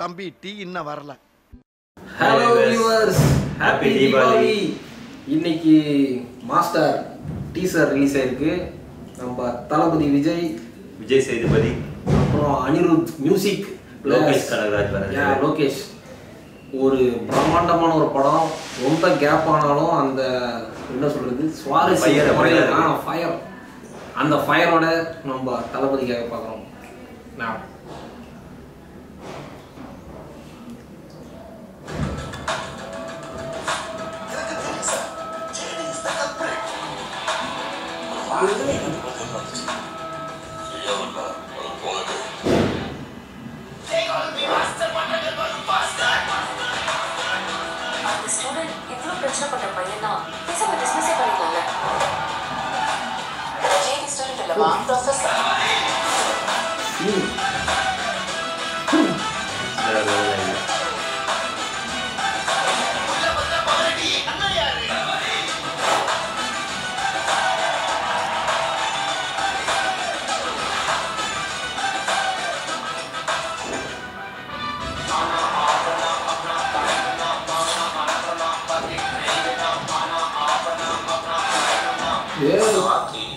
தம்பி டீ இன்னும் வரல hello Hi, viewers happy Happy Deepavali Deepavali. இன்னைக்கு மாஸ்டர் டீசர் ரிலீஸ் ஆயிருக்கு நம்ம தளபதி விஜய் விஜய் சேதுபதி அப்புறம் அனிருத் மியூசிக் லோகேஷ் கனகராஜ் வரது. Yeah, லோகேஷ் ஒரு பிரம்மாண்டமான ஒரு படம் ரொம்ப கேப் ஆனாலும் அந்த என்ன சொல்றது Fire சுவாரஸ்யம் அப்படியே இருக்கு. ஃபயர் அந்த ஃபயரோட நம்ம தளபதிக்காக பார்க்குறோம் நான் அந்த ஸ்டூடெண்ட் இவ்வளவு பிரச்சனை பண்ற பையனா பேசாம டிஸ்மிஸே பண்ணிடலாம்ல ஜேடி ஸ்டூடெண்ட் இல்லவா ப்ரொஃபஸர் ம். வேற வேற இல்ல. ஏய்,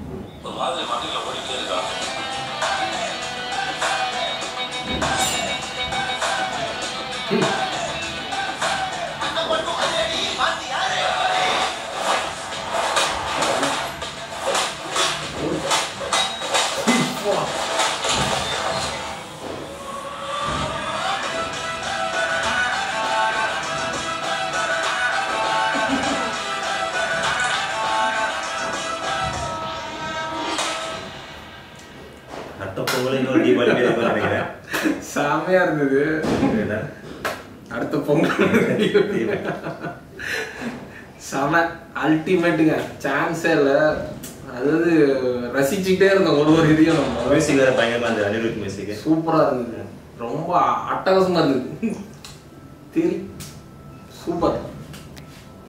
அடுத்த பொங்கல் இன்னொரு தீபாவளி மாதிரி இருக்கும்னு நினைக்கிறேன் செமையா இருந்தது என்ன? அடுத்த பொங்கல் செம அல்டிமேட்டுங்க சான்ஸே இல்லை அதாவது ரசிச்சுக்கிட்டே இருந்தோம் ஒரு ஒரு இதையும் நம்ம மியூசிக் வேற பயங்கரமா இருந்தது அனிருத் மியூசிக் சூப்பரா இருந்தது ரொம்ப அட்டகாசமா இருந்தது தெரி சூப்பர்